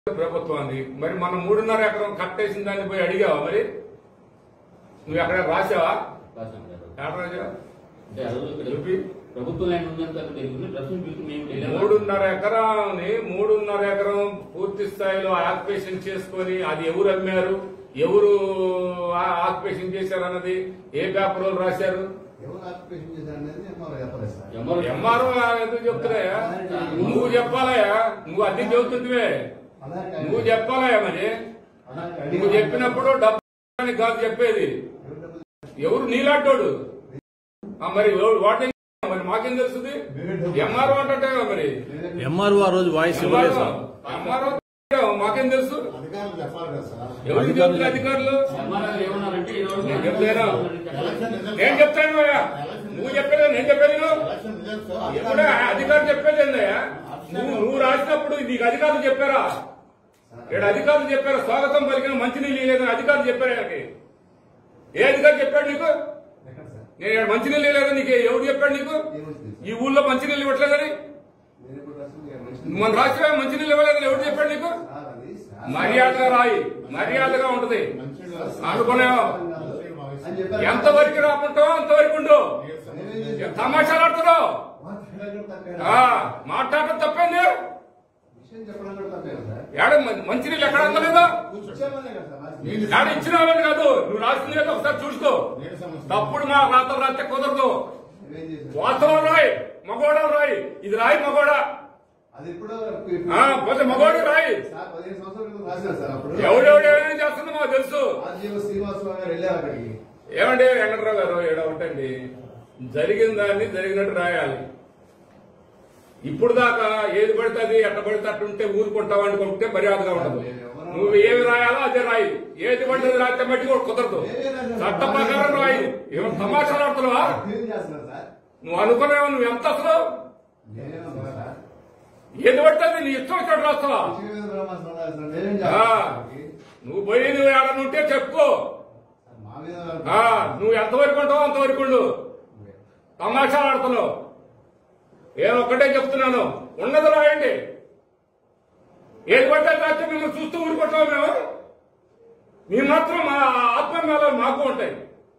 ప్రభుత్వాన్ని మరి మనం మూడున్నర ఎకరం కట్టేసిన దాన్ని పోయి అడిగావా మరి నువ్వు ఎక్కడ రాసావా రాశాం సార్. ఎక్కడ రాసావా అంటే ఆ రోజు ఇక్కడ చూపి. ప్రభుత్వ ల్యాండ్ ఉందని సార్ తెలియదు డ్రస్సింగ్ చూసి మేము వెళ్ళాము. మూడున్నర ఎకరాన్ని మూడున్నర ఎకరం పూర్తి స్థాయిలో ఆక్యుపేషన్ చేసుకొని అది ఎవరు అమ్మారు ఎవరు ఆ- ఆక్యుపేషన్ చేశారు అన్నది ఏ పేపర్ వాళ్ళు రాశారు ఎవరు ఆక్యుపేషన్ చేశారు అనేది ఎంఆర్ఓ చెప్పలేదు సార్ ఎంఆర్ఓ ఎంఆర్ఓ ఎందుకు చెప్తున్నాయా నువ్వు చెప్పాలయా నువ్వు అద్దె చెబుతుందివే అలాగే నువ్వు చెప్పాలయా మరి అలాగే నువ్వు చెప్పినప్పుడు డబ్బు అని కాదు చెప్పేది ఎవరు డబ్బులు- ఎవరు నీలాంటోడు ఆ మరి ఎవడు- వాటేం మరి మాకేం తెలుస్తుంది ఎంఆర్ఓ అంటే మరి ఎంఆర్ఓ ఆ రోజు వాయిస్ ఇవ్వలేదు సార్ ఎంఆర్ఓ మాకేం తెలుసు అధికారులు చెప్పాలి కదా సార్ ఎవరికి తెలుసు అధికారులు ఎంఆర్ఓ ఏమన్నారంటే ఈ రోజు నేను చెప్తాను. ఎలక్షన్ రిజల్ట్ నేను చెప్తాను అయ్యా. నువ్వు చెప్పేది నేను చెప్పేది నువ్వు. ఎలక్షన్ రిజల్ట్స్ ఎప్పుడే అధికారులు చెప్పేది ఏందయ్యా నువ్వు నువ్వు రాసినప్పుడు నీకు అధికారులు చెప్పారా ఏడు అధికారులు చెప్పారా స్వాగతం పలికిన మంచినీళ్ళు లేదని అధికారులు చెప్పారు ఆయనకి ఏ అధికారి చెప్పాడు నీకు ఎక్కడ సార్ నేను ఈడ మంచినీళ్ళు లేదని నీకు ఎవడు చెప్పాడు నీకు ఏమొచ్చింది ఈ ఊళ్ళో మంచినీళ్ళు ఇవ్వట్లేదని నేను ఇప్పుడు రాసింది మనిషి నువ్వు మన రాష్ట్రం మంచినీళ్ళు ఇవ్వలేదని ఎవడు చెప్పాడు నీకు సార్ అది సార్ మర్యాదగా రాయి మర్యాదగా ఉంటది అనుకున్నావా? అని చెప్పారు ఎంత వరకు రాకుంటావో అంతవరకు ఉండు నేనేం చేశాను? తమాషాలు ఆడుతున్నావు మా తిరగడం తప్పేనా? ఆ, మాట్లాడటం తప్పేంది విషయం చెప్పడం కూడా తప్పేనా సార్ ఏడ మ- మంచినీళ్ళు ఎక్కడ అందలేదా కూర్చోమనే కదా సార్ రాసింది. ఏడ ఇచ్చినావని కాదు నువ్వు రాసింది ఏదో ఒకసారి చూసుకో నేను సమస్య. తప్పుడు మా రాతలు రాస్తే కుదరదు నేనేం చేశాను? వాస్తవం రాయి మగోడ రాయి ఇది రాయి మగోడ అది ఇప్పుడు ఆ, పోతే మగోడు రాయి సార్ పదిహేను సంవత్సరాల క్రితం రాశారు సార్ అప్పుడు ఎవడెవడు ఏమైనా చేస్తుందో మాకు తెలుసు ఆర్జీవ శ్రీనివాసరావు గారు వెళ్ళారు అక్కడికి ఏమండి వెంకటరావు గారు ఏడ ఒకటండి జరిగిన దాన్ని జరిగినట్టు రాయాలి ఇప్పుడు దాకా ఏది పడితే అది ఎట్ట పడితే అట్టు ఉంటే ఊరుకుంటావు అనుకుంటే మర్యాదగా ఉండదు నువ్వు ఏమి రాయాలో అదే రాయి ఏది పడితే అది రాస్తే మట్టి కూడా కుదరదు చట్ట ప్రకారం రాయి ఏమో తమాషాలు ఆడుతున్నావా ఏం చేస్తున్నారు సార్ నువ్వు అనుకున్నావు నువ్వు ఎంత అసలు నేనేమన్నా సార్ ఏది పడితే అది నీ ఇష్టం వచ్చినట్టు రాస్తావా విషయం మీద బ్రహ్మాస్త్రం రాశారు సార్. నేనేం ఆ, చేస్తాను నువ్వు పోయి నువ్వు ఏడనుంటే ఉంటే చెప్పుకో మా మీద ఆ, నువ్వు ఎంతవరకు ఉంటావో అంతవరకు ఉండు తమాషాలు ఆడుతున్నావు నేను ఒక్కటే చెప్తున్నాను ఉన్నది రాయండి ఏది పడితే రాస్తే మిమ్మల్ని చూస్తూ ఊరుకుంటాం మేము మీ మాత్రం మా ఆత్మమేళాలు మాకు ఉంటాయి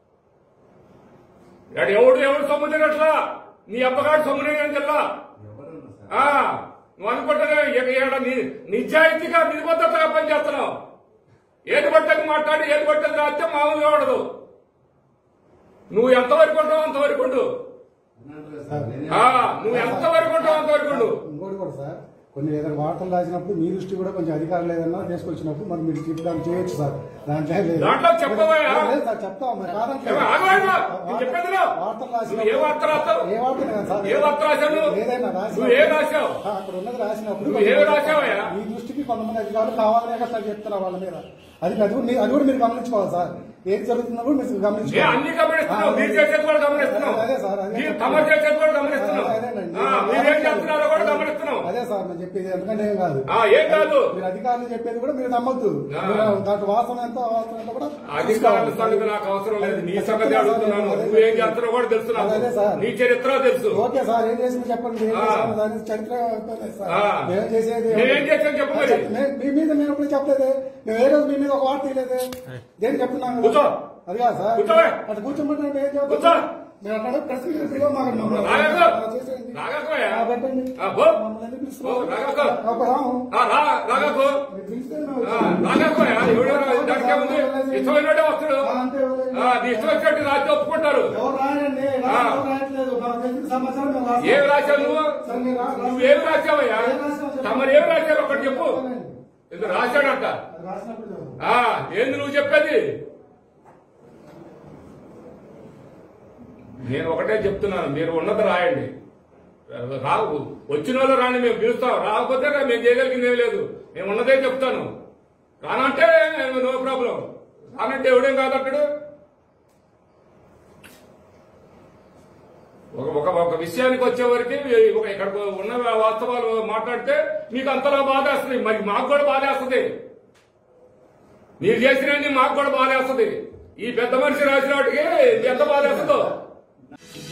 ఇక్కడ ఎవడు ఎవడు సొమ్ము తినట్లా నీ అబ్బగాడు సొమ్ము తినట్లా ఎవరున్నా సార్ ఆ, నువ్వు అనుకుంటున్నా ఇక ఈడ ని- నిజాయితీగా నిబద్ధతగా పనిచేస్తున్నావు ఏది పట్టకు మాట్లాడి ఏది పట్టకు రాస్తే మామూలుగా ఉండదు నువ్వు ఎంతవరకు ఉంటావు అంతవరకు ఉండు అన్నట్టు సార్ నేనే- ఆ, నువ్వు ఎంతవరకు ఉంటావు అంతవరకు ఉండు ఇంకోటి కూడా సార్ కొన్ని ఏదైనా వార్తలు రాసినప్పుడు మీ దృష్టి కూడా కొంచెం అధికారులు ఏదన్నా తీసుకొచ్చినప్పుడు మరి మీరు చెప్పడానికి చేయొచ్చు సార్ దాంట్లో ఏం లేదు. దాంట్లో చెప్పవయ్యా? లేదు సార్ చెప్తాం మరి కాదంటే ఏమో ఆగవాయనా? నేను చెప్పేది విను. వార్తలు నువ్వు ఏ వార్త రాస్తావు? ఏ వార్త కాదు సార్ ఏ వార్త రాశావు నువ్వు? ఏదైనా రాసి నువ్వు ఏం రాశావు? అక్కడ ఉన్నది రాసినప్పుడు నువ్వు ఏం రాశావయ్యా? మీ దృష్టికి కొంతమంది అధికారులు కావాలనే కదా సార్ చెప్తున్నారు వాళ్ళ మీద అది అది కూడా మీ- అది కూడా మీరు గమనించుకోవాలి సార్ ఏది జరుగుతుందో కూడా మీరు ఏ గమనించుకోవాలి అన్ని గమనిస్తున్నావు ఆ, మీరు చేసేది కూడా గమనిస్తున్నావు అదే సార్, అదే. మీరు తమ చేసేది కూడా గమనిస్తున్నావు అదే, అదేనండి. ఆ, మీరేం చేస్తున్నారో కూడా గమనిస్తున్నావు అదే సార్ నేను చెప్పేది ఎందుకంటే ఏం కాదు ఆ, ఏం కాదు మీరు అధికారులు చెప్పేది కూడా మీరు నమ్మొద్దు ఆ. మీరు దాంట్లో వాసన ఎంత వాసన ఎంత కూడా అధికారుల చూసుకోవాలి. సంగతి నాకు అవసరం లేదు నీ సంగతి అడుగుతున్నాను నువ్వేం చేస్తున్నావు కూడా తెలుసు నాకు. అదే సార్. నీ చరిత్ర తెలుసు ఓకే సార్ ఏం చేసింది చెప్పండి ఏం ఆ. చేసామో దాని చరిత్ర చెప్పలేదు సార్. ఆ. మేము చేసేది నేనేం చేశాను చెప్పు మరి. మే- మీ మీద మేము ఎప్పుడు చెప్పలేదు మేము ఏ రోజు మీ మీద ఒక వార్త తీయలేదు దేని చెప్తున్నాం కదా. కూర్చో. అది కాదు సార్ కూర్చోవే. అటు కూర్చోమంటే మేము ఏం కూర్చో. చెప్తాం మీరు అక్కడ ప్రెస్ మీట్ పిలువ మాకు మమ్మల్ని రాగకు. అలా చేసేయండి. రాగకుయా? ఆ, పెట్టండి. ఆ, పో. మమ్మల్ని ఎందుకు పో, పిలుస్తున్నారు? రాగకు. ఒక రాము. ఆ, రా రాగకు మీరు పిలిస్తే మేము ఆ, వచ్చాము. రాగకుయా? ఎవడో దానికే ఉంది ఇష్టమైనట్టే వస్తాడు ఆ, అంతే వదిలేయండి. ఆ, నీ ఇష్టం వచ్చినట్టు రాజ్యం ఒప్పుకుంటారు ఎవరు రాయండి ఆ. ఎవరు రాయట్లేదు మాకు తెలిసిన సమాచారం మేము రాస్తాం. ఏమి రాశావు నువ్వు సరే, మీరు రా- నువ్వేమి రాశావయ్యా ఏం రాశావు చెప్పు. తమరు ఏమి రాశారు ఒకటి చెప్పు ఇది రాశాడంట అది రాసినప్పుడు చెప్పు. ఆ, ఏంది నువ్వు చెప్పేది నేను ఒకటే చెప్తున్నాను మీరు ఉన్నది రాయండి రావు వచ్చిన వాళ్ళు రాని మేము పిలుస్తాం రాకపోతే మేము చేయగలిగింది ఏం లేదు మేము ఉన్నదే చెప్తాను రానంటే నో ప్రాబ్లం రానంటే ఎవడేం కాదట్టడు ఒక ఒక ఒక విషయానికి వచ్చే వరకు ఒక ఇక్కడ ఉన్న వాస్తవాలు మాట్లాడితే మీకు అంతలా బాధేస్తుంది మరి మాకు కూడా బాధేస్తుంది మీరు చేసినవన్నీ మాకు కూడా బాధేస్తుంది ఈ పెద్ద మనిషి రాసిన వాటికి ఎంత బాధేస్తుందో